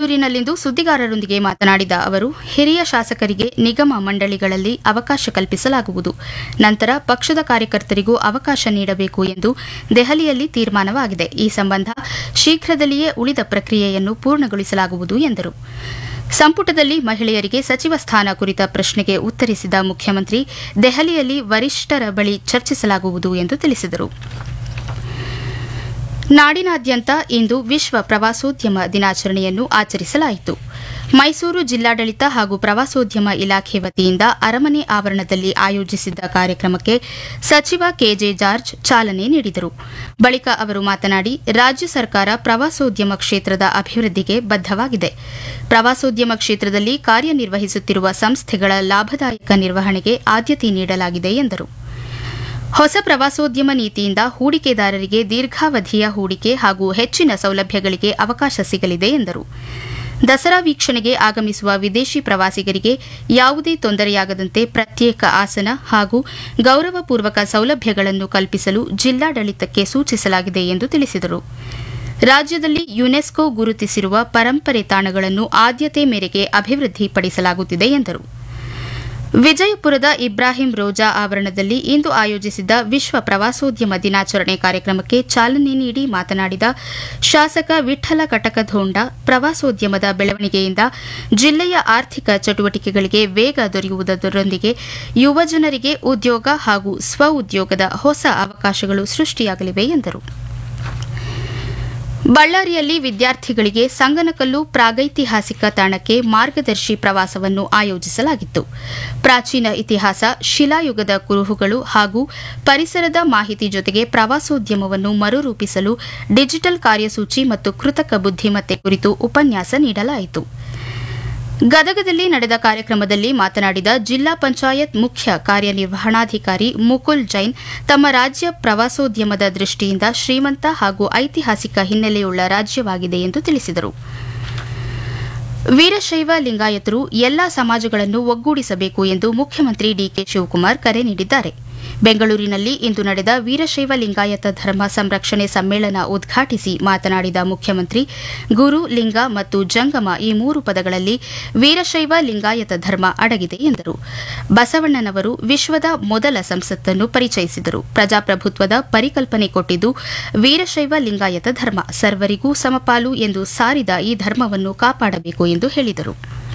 ಬೆಂಗಳೂರಿನಲ್ಲಿಂದು ಸುದ್ದಿಗಾರರೊಂದಿಗೆ ಮಾತನಾಡಿದ ಅವರು ಹಿರಿಯ ಶಾಸಕರಿಗೆ ನಿಗಮ ಮಂಡಳಿಗಳಲ್ಲಿ ಅವಕಾಶ ಕಲ್ಪಿಸಲಾಗುವುದು ನಂತರ ಪಕ್ಷದ ಕಾರ್ಯಕರ್ತರಿಗೂ ಅವಕಾಶ ನೀಡಬೇಕು ಎಂದು ದೆಹಲಿಯಲ್ಲಿ ತೀರ್ಮಾನವಾಗಿದೆ ಈ ಸಂಬಂಧ ಶೀಘ್ರದಲ್ಲಿಯೇ ಉಳಿದ ಪ್ರಕ್ರಿಯೆಯನ್ನು ಪೂರ್ಣಗೊಳಿಸಲಾಗುವುದು ಎಂದರು ಸಂಪುಟದಲ್ಲಿ ಮಹಿಳೆಯರಿಗೆ ಸಚಿವ ಸ್ಥಾನ ಕುರಿತ ಪ್ರಶ್ನೆಗೆ ಉತ್ತರಿಸಿದ ಮುಖ್ಯಮಂತ್ರಿ ದೆಹಲಿಯಲ್ಲಿ ವರಿಷ್ಠರ ಬಳಿ ಚರ್ಚಿಸಲಾಗುವುದು ಎಂದು ತಿಳಿಸಿದರು ನಾಡಿನಾದ್ಯಂತ ಇಂದು ವಿಶ್ವ ಪ್ರವಾಸೋದ್ಯಮ ದಿನಾಚರಣೆಯನ್ನು ಆಚರಿಸಲಾಯಿತು ಮೈಸೂರು ಜಿಲ್ಲಾಡಳಿತ ಹಾಗೂ ಪ್ರವಾಸೋದ್ಯಮ ಇಲಾಖೆ ವತಿಯಿಂದ ಅರಮನೆ ಆವರಣದಲ್ಲಿ ಆಯೋಜಿಸಿದ್ದ ಕಾರ್ಯಕ್ರಮಕ್ಕೆ ಸಚಿವ ಕೆಜೆ ಜಾರ್ಜ್ ಚಾಲನೆ ನೀಡಿದರು ಬಳಿಕ ಅವರು ಮಾತನಾಡಿ ರಾಜ್ಯ ಸರ್ಕಾರ ಪ್ರವಾಸೋದ್ಯಮ ಕ್ಷೇತ್ರದ ಅಭಿವೃದ್ಧಿಗೆ ಬದ್ದವಾಗಿದೆ ಪ್ರವಾಸೋದ್ಯಮ ಕ್ಷೇತ್ರದಲ್ಲಿ ಕಾರ್ಯನಿರ್ವಹಿಸುತ್ತಿರುವ ಸಂಸ್ಥೆಗಳ ಲಾಭದಾಯಕ ನಿರ್ವಹಣೆಗೆ ಆದ್ಯತೆ ನೀಡಲಾಗಿದೆ ಎಂದರು ಹೊಸ ಪ್ರವಾಸೋದ್ಯಮ ನೀತಿಯಿಂದ ಹೂಡಿಕೆದಾರರಿಗೆ ದೀರ್ಘಾವಧಿಯ ಹೂಡಿಕೆ ಹಾಗೂ ಹೆಚ್ಚಿನ ಸೌಲಭ್ಯಗಳಿಗೆ ಅವಕಾಶ ಸಿಗಲಿದೆ ಎಂದರು ದಸರಾ ವೀಕ್ಷಣೆಗೆ ಆಗಮಿಸುವ ವಿದೇಶಿ ಪ್ರವಾಸಿಗರಿಗೆ ಯಾವುದೇ ತೊಂದರೆಯಾಗದಂತೆ ಪ್ರತ್ಯೇಕ ಆಸನ ಹಾಗೂ ಗೌರವಪೂರ್ವಕ ಸೌಲಭ್ಯಗಳನ್ನು ಕಲ್ಪಿಸಲು ಜಿಲ್ಲಾಡಳಿತಕ್ಕೆ ಸೂಚಿಸಲಾಗಿದೆ ಎಂದು ತಿಳಿಸಿದರು ರಾಜ್ಯದಲ್ಲಿ ಯುನೆಸ್ಕೋ ಗುರುತಿಸಿರುವ ಪರಂಪರೆ ತಾಣಗಳನ್ನು ಆದ್ಯತೆ ಮೇರೆಗೆ ಅಭಿವೃದ್ಧಿಪಡಿಸಲಾಗುತ್ತಿದೆ ಎಂದರು ವಿಜಯಪುರದ ಇಬ್ರಾಹಿಂ ರೋಜಾ ಆವರಣದಲ್ಲಿ ಇಂದು ಆಯೋಜಿಸಿದ್ದ ವಿಶ್ವ ಪ್ರವಾಸೋದ್ಯಮ ದಿನಾಚರಣೆ ಕಾರ್ಯಕ್ರಮಕ್ಕೆ ಚಾಲನೆ ನೀಡಿ ಮಾತನಾಡಿದ ಶಾಸಕ ವಿಠಲ ಕಟಕಧೋಂಡ ಪ್ರವಾಸೋದ್ಯಮದ ಬೆಳವಣಿಗೆಯಿಂದ ಜಿಲ್ಲೆಯ ಆರ್ಥಿಕ ಚಟುವಟಿಕೆಗಳಿಗೆ ವೇಗ ದೊರೆಯುವುದರೊಂದಿಗೆ ಯುವಜನರಿಗೆ ಉದ್ಯೋಗ ಹಾಗೂ ಸ್ವಉದ್ಯೋಗದ ಹೊಸ ಅವಕಾಶಗಳು ಸೃಷ್ಟಿಯಾಗಲಿವೆ ಎಂದರು ಬಳ್ಳಾರಿಯಲ್ಲಿ ವಿದ್ಯಾರ್ಥಿಗಳಿಗೆ ಸಂಗನಕಲ್ಲು ಪ್ರಾಗೈತಿಹಾಸಿಕ ತಾಣಕ್ಕೆ ಮಾರ್ಗದರ್ಶಿ ಪ್ರವಾಸವನ್ನು ಆಯೋಜಿಸಲಾಗಿತ್ತು ಪ್ರಾಚೀನ ಇತಿಹಾಸ ಶಿಲಾಯುಗದ ಕುರುಹುಗಳು ಹಾಗೂ ಪರಿಸರದ ಮಾಹಿತಿ ಜೊತೆಗೆ ಪ್ರವಾಸೋದ್ಯಮವನ್ನು ಮರುರೂಪಿಸಲು ಡಿಜಿಟಲ್ ಕಾರ್ಯಸೂಚಿ ಮತ್ತು ಕೃತಕ ಬುದ್ದಿಮತ್ತೆ ಕುರಿತು ಉಪನ್ಯಾಸ ನೀಡಲಾಯಿತು ಗದಗದಲ್ಲಿ ನಡೆದ ಕಾರ್ಯಕ್ರಮದಲ್ಲಿ ಮಾತನಾಡಿದ ಜಿಲ್ಲಾ ಪಂಚಾಯತ್ ಮುಖ್ಯ ಕಾರ್ಯನಿರ್ವಹಣಾಧಿಕಾರಿ ಮುಕುಲ್ ಜೈನ್ ತಮ್ಮ ರಾಜ್ಯ ಪ್ರವಾಸೋದ್ಯಮದ ದೃಷ್ಟಿಯಿಂದ ಶ್ರೀಮಂತ ಹಾಗೂ ಐತಿಹಾಸಿಕ ಹಿನ್ನೆಲೆಯುಳ್ಳ ರಾಜ್ಯವಾಗಿದೆ ಎಂದು ತಿಳಿಸಿದರು ವೀರಶೈವ ಲಿಂಗಾಯತರು ಎಲ್ಲಾ ಸಮಾಜಗಳನ್ನು ಒಗ್ಗೂಡಿಸಬೇಕು ಎಂದು ಮುಖ್ಯಮಂತ್ರಿ ಡಿಕೆ ಶಿವಕುಮಾರ್ ಕರೆ ನೀಡಿದ್ದಾರೆ ಬೆಂಗಳೂರಿನಲ್ಲಿ ಇಂದು ನಡೆದ ವೀರಶೈವ ಲಿಂಗಾಯತ ಧರ್ಮ ಸಂರಕ್ಷಣೆ ಸಮ್ಮೇಳನ ಉದ್ಘಾಟಿಸಿ ಮಾತನಾಡಿದ ಮುಖ್ಯಮಂತ್ರಿ ಗುರು ಲಿಂಗ ಮತ್ತು ಜಂಗಮ ಈ ಮೂರು ಪದಗಳಲ್ಲಿ ವೀರಶೈವ ಲಿಂಗಾಯತ ಧರ್ಮ ಅಡಗಿದೆ ಎಂದರು ಬಸವಣ್ಣನವರು ವಿಶ್ವದ ಮೊದಲ ಸಂಸತ್ತನ್ನು ಪರಿಚಯಿಸಿದರು ಪ್ರಜಾಪ್ರಭುತ್ವದ ಪರಿಕಲ್ಪನೆ ಕೊಟ್ಟಿದ್ದು ವೀರಶೈವ ಲಿಂಗಾಯತ ಧರ್ಮ ಸರ್ವರಿಗೂ ಸಮಪಾಲು ಎಂದು ಸಾರಿದ ಈ ಧರ್ಮವನ್ನು ಕಾಪಾಡಬೇಕು ಎಂದು ಹೇಳಿದರು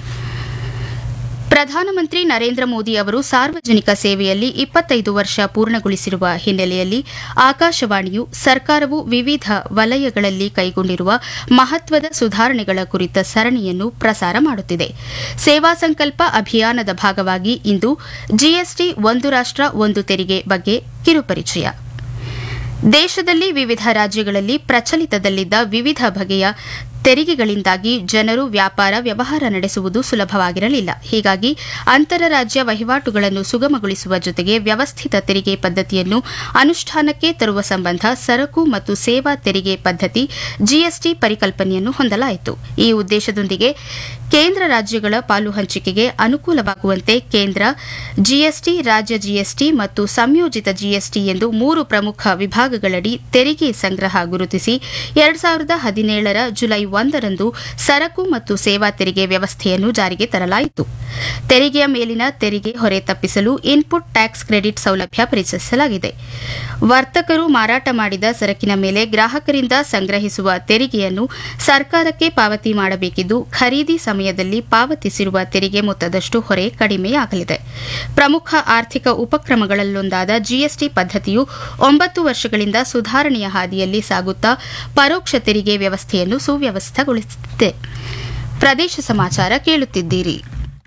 ಪ್ರಧಾನಮಂತ್ರಿ ನರೇಂದ್ರ ಮೋದಿ ಅವರು ಸಾರ್ವಜನಿಕ ಸೇವೆಯಲ್ಲಿ ಇಪ್ಪತ್ತೈದು ವರ್ಷ ಪೂರ್ಣಗೊಳಿಸಿರುವ ಹಿನ್ನೆಲೆಯಲ್ಲಿ ಆಕಾಶವಾಣಿಯು ಸರ್ಕಾರವು ವಿವಿಧ ವಲಯಗಳಲ್ಲಿ ಕೈಗೊಂಡಿರುವ ಮಹತ್ವದ ಸುಧಾರಣೆಗಳ ಕುರಿತ ಸರಣಿಯನ್ನು ಪ್ರಸಾರ ಮಾಡುತ್ತಿದೆ ಸೇವಾ ಸಂಕಲ್ಪ ಅಭಿಯಾನದ ಭಾಗವಾಗಿ ಇಂದು ಜಿಎಸ್ಟಿ ಒಂದು ರಾಷ್ಟ ಒಂದು ತೆರಿಗೆ ಬಗ್ಗೆ ಕಿರುಪರಿಚಯ ದೇಶದಲ್ಲಿ ವಿವಿಧ ರಾಜ್ಯಗಳಲ್ಲಿ ಪ್ರಚಲಿತದಲ್ಲಿದ್ದ ವಿವಿಧ ಬಗೆಯ ತೆರಿಗೆಗಳಿಂದಾಗಿ ಜನರು ವ್ಯಾಪಾರ ವ್ಯವಹಾರ ನಡೆಸುವುದು ಸುಲಭವಾಗಿರಲಿಲ್ಲ ಹೀಗಾಗಿ ಅಂತರರಾಜ್ಯ ವಹಿವಾಟುಗಳನ್ನು ಸುಗಮಗೊಳಿಸುವ ಜೊತೆಗೆ ವ್ಯವಸ್ಥಿತ ತೆರಿಗೆ ಪದ್ಧತಿಯನ್ನು ಅನುಷ್ಠಾನಕ್ಕೆ ತರುವ ಸಂಬಂಧ ಸರಕು ಮತ್ತು ಸೇವಾ ತೆರಿಗೆ ಪದ್ಧತಿ ಜಿಎಸ್ಟಿ ಪರಿಕಲ್ಪನೆಯನ್ನು ಹೊಂದಲಾಯಿತು ಈ ಉದ್ದೇಶದೊಂದಿಗೆ ಕೇಂದ್ರ ರಾಜ್ಯಗಳ ಪಾಲು ಹಂಚಿಕೆಗೆ ಅನುಕೂಲವಾಗುವಂತೆ ಕೇಂದ್ರ ಜಿಎಸ್ಟಿ ರಾಜ್ಯ ಜಿಎಸ್ಟಿ ಮತ್ತು ಸಂಯೋಜಿತ ಜಿಎಸ್ಟಿ ಎಂದು ಮೂರು ಪ್ರಮುಖ ವಿಭಾಗಗಳಡಿ ತೆರಿಗೆ ಸಂಗ್ರಹ ಗುರುತಿಸಿ ಎರಡು ಸಾವಿರದ ಹದಿನೇಳರ ಜುಲೈ ಒಂದರಂದು ಸರಕು ಮತ್ತು ಸೇವಾ ತೆರಿಗೆ ವ್ಯವಸ್ಥೆಯನ್ನು ಜಾರಿಗೆ ತರಲಾಯಿತು ತೆರಿಗೆಯ ಮೇಲಿನ ತೆರಿಗೆ ಹೊರೆ ತಪ್ಪಿಸಲು ಇನ್ಪುಟ್ ಟ್ಯಾಕ್ಸ್ ಕ್ರೆಡಿಟ್ ಸೌಲಭ್ಯ ಪರಿಚಯಿಸಲಾಗಿದೆ ವರ್ತಕರು ಮಾರಾಟ ಮಾಡಿದ ಸರಕಿನ ಮೇಲೆ ಗ್ರಾಹಕರಿಂದ ಸಂಗ್ರಹಿಸುವ ತೆರಿಗೆಯನ್ನು ಸರ್ಕಾರಕ್ಕೆ ಪಾವತಿ ಮಾಡಬೇಕಿದ್ದು ಖರೀದಿ ಸಮಯದಲ್ಲಿ ಪಾವತಿಸಿರುವ ತೆರಿಗೆ ಮೊತ್ತದಷ್ಟು ಹೊರೆ ಕಡಿಮೆಯಾಗಲಿದೆ ಪ್ರಮುಖ ಆರ್ಥಿಕ ಉಪಕ್ರಮಗಳಲ್ಲೊಂದಾದ ಜಿಎಸ್ಟಿ ಪದ್ಧತಿಯು ಒಂಬತ್ತು ವರ್ಷಗಳಿಂದ ಸುಧಾರಣೆಯ ಹಾದಿಯಲ್ಲಿ ಸಾಗುತ್ತಾ ಪರೋಕ್ಷ ತೆರಿಗೆ ವ್ಯವಸ್ಥೆಯನ್ನು ಸುವ್ಯವಸ್ಥಗೊಳಿಸುತ್ತಿದೆ ಪ್ರದೇಶ ಸಮಾಚಾರ ಕೇಳುತ್ತಿದ್ದೀರಿ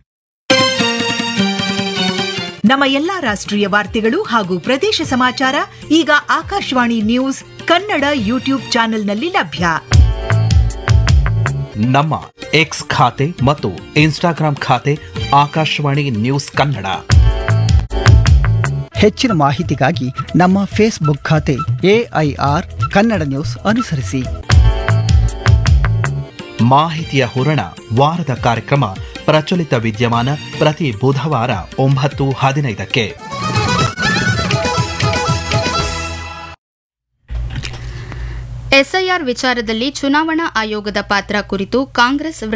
ನಮ್ಮ ಎಲ್ಲಾ ರಾಷ್ಟ್ರೀಯ ವಾರ್ತೆಗಳು ಹಾಗೂ ಪ್ರದೇಶ ಸಮಾಚಾರ ಈಗ ಆಕಾಶವಾಣಿ ನ್ಯೂಸ್ ಕನ್ನಡ ಯೂಟ್ಯೂಬ್ ಚಾನೆಲ್ನಲ್ಲಿ ಲಭ್ಯ ನಮ್ಮ ಎಕ್ಸ್ ಖಾತೆ ಮತ್ತು ಇನ್ಸ್ಟಾಗ್ರಾಂ ಖಾತೆ ಆಕಾಶವಾಣಿ ನ್ಯೂಸ್ ಕನ್ನಡ ಹೆಚ್ಚಿನ ಮಾಹಿತಿಗಾಗಿ ನಮ್ಮ ಫೇಸ್ಬುಕ್ ಖಾತೆ ಎಐಆರ್ ಕನ್ನಡ ನ್ಯೂಸ್ ಅನುಸರಿಸಿ ಮಾಹಿತಿಯ ಹೂರಣ ವಾರದ ಕಾರ್ಯಕ್ರಮ ಪ್ರಚಲಿತ ವಿದ್ಯಮಾನ ಪ್ರತಿ ಬುಧವಾರ ಒಂಬತ್ತು ಹದಿನೈದಕ್ಕೆ ಎಸ್ಐಆರ್ ವಿಚಾರದಲ್ಲಿ ಚುನಾವಣಾ ಆಯೋಗದ ಪಾತ್ರ ಕುರಿತು ಕಾಂಗ್ರೆಸ್